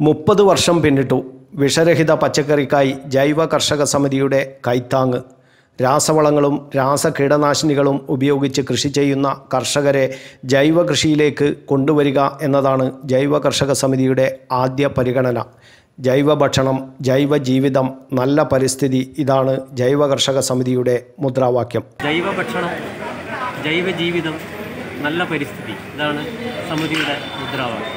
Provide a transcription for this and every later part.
മുപ്പത് വർഷം പിന്നിട്ടു വിഷരഹിത പച്ചക്കറിക്കായി ജൈവ കർഷക സമിതിയുടെ കൈത്താങ്ങ് രാസവളങ്ങളും രാസകീടനാശിനികളും ഉപയോഗിച്ച് കൃഷി ചെയ്യുന്ന കർഷകരെ ജൈവ കൃഷിയിലേക്ക് കൊണ്ടുവരിക എന്നതാണ് ജൈവ കർഷക സമിതിയുടെ ആദ്യ പരിഗണന ജൈവ ഭക്ഷണം ജൈവ ജീവിതം നല്ല പരിസ്ഥിതി ഇതാണ് ജൈവ കർഷക സമിതിയുടെ മുദ്രാവാക്യം ജൈവ ഭക്ഷണം ജൈവ ജീവിതം നല്ല പരിസ്ഥിതി ഇതാണ് സമിതിയുടെ മുദ്രാവാക്യം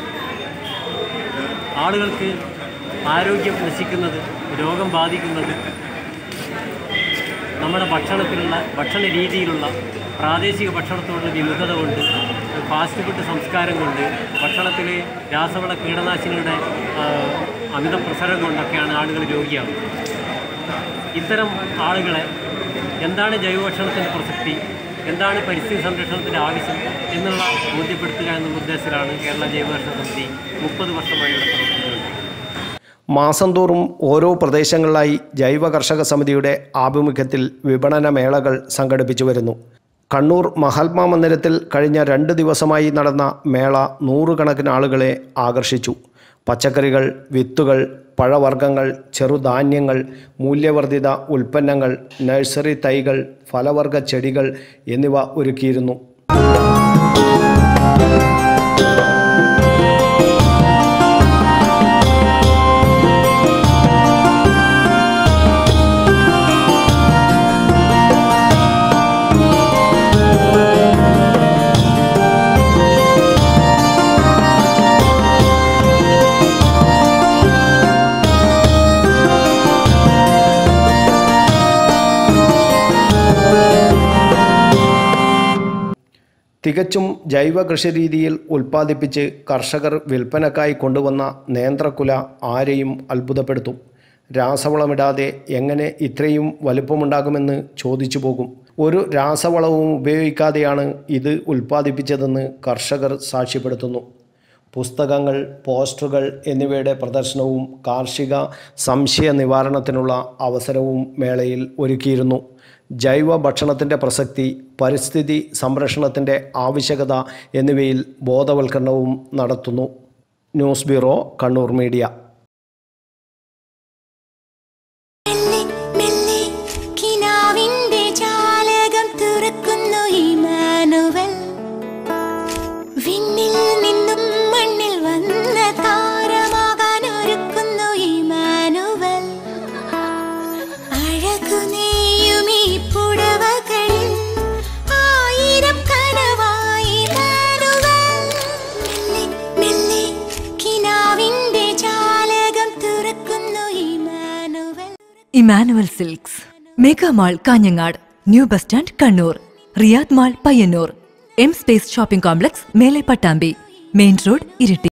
ആളുകൾക്ക് ആരോഗ്യം നശിക്കുന്നത് രോഗം ബാധിക്കുന്നത് നമ്മുടെ ഭക്ഷണത്തിലുള്ള ഭക്ഷണ രീതിയിലുള്ള പ്രാദേശിക ഭക്ഷണത്തോടുള്ള വിമുഖത കൊണ്ട് ഫാസ്റ്റ് ഫുഡ് സംസ്കാരം കൊണ്ട് ഭക്ഷണത്തിൽ രാസവള കീടനാശിനിയുടെ ആ, അമിത പ്രസരം കൊണ്ടൊക്കെയാണ് ആളുകൾ രോഗിയാവുന്നത് ഇത്തരം ആളുകളെ എന്താണ് ജൈവഭക്ഷണത്തിൻ്റെ പ്രസക്തി എന്താണ് പരിസ്ഥിതി സംരക്ഷണത്തിൻ്റെ ആവശ്യം എന്നുള്ള ബോധ്യപ്പെടുത്തുക എന്നുള്ള ഉദ്ദേശത്തിലാണ് കേരള ജൈവഭക്ഷണ സമിതി മുപ്പത് വർഷമായി ഇവിടെ പ്രവർത്തിക്കുന്നത് മാസം തോറും ഓരോ പ്രദേശങ്ങളിലായി ജൈവ കർഷക സമിതിയുടെ ആഭിമുഖ്യത്തിൽ വിപണന മേളകൾ സംഘടിപ്പിച്ചു വരുന്നു കണ്ണൂർ മഹാത്മാ മന്ദിരത്തിൽ കഴിഞ്ഞ രണ്ട് ദിവസമായി നടന്ന മേള നൂറുകണക്കിന് ആളുകളെ ആകർഷിച്ചു പച്ചക്കറികൾ വിത്തുകൾ പഴവർഗ്ഗങ്ങൾ ചെറുധാന്യങ്ങൾ മൂല്യവർദ്ധിത ഉൽപ്പന്നങ്ങൾ നഴ്സറി തൈകൾ ഫലവർഗ ചെടികൾ എന്നിവ ഒരുക്കിയിരുന്നു തികച്ചും ജൈവ കൃഷിരീതിയിൽ ഉൽപ്പാദിപ്പിച്ച് കർഷകർ വിൽപ്പനക്കായി കൊണ്ടുവന്ന നേന്ത്രക്കുല ആരെയും അത്ഭുതപ്പെടുത്തും രാസവളമിടാതെ എങ്ങനെ ഇത്രയും വലുപ്പമുണ്ടാകുമെന്ന് ചോദിച്ചു പോകും ഒരു രാസവളവും ഉപയോഗിക്കാതെയാണ് ഇത് ഉൽപ്പാദിപ്പിച്ചതെന്ന് കർഷകർ സാക്ഷ്യപ്പെടുത്തുന്നു പുസ്തകങ്ങൾ പോസ്റ്ററുകൾ എന്നിവയുടെ പ്രദർശനവും കാർഷിക സംശയ നിവാരണത്തിനുള്ള അവസരവും മേളയിൽ ഒരുക്കിയിരുന്നു ജൈവ ഭക്ഷണത്തിൻ്റെ പ്രസക്തി പരിസ്ഥിതി സംരക്ഷണത്തിൻ്റെ ആവശ്യകത എന്നിവയിൽ ബോധവൽക്കരണവും നടത്തുന്നു ന്യൂസ് ബ്യൂറോ കണ്ണൂർ മീഡിയ മെല്ലെ മെല്ലെ കിനാവിന്റെ ജാലകം തുറക്കുന്നു ഇമാനുവൽ വിണ്ണിൽ നിന്നും മണ്ണിൽ വന്ന താരമാകാൻ ഒരുക്കുന്നു ഇമാനുവൽ അഴകു നെയ്യും ഈ പുടവകളിൽ ആയിരം കനവായി ഇമാനുവൽ മെല്ലെ മെല്ലെ കിനാവിന്റെ ജാലകം തുറക്കുന്നു Emmanuel Emmanuel silks mega mall Kanhangad new bus stand Kannur Riyadh mall Payyanur M space shopping complex മേലെ പട്ടാമ്പി മെയിൻ റോഡ് ഇരിട്ടി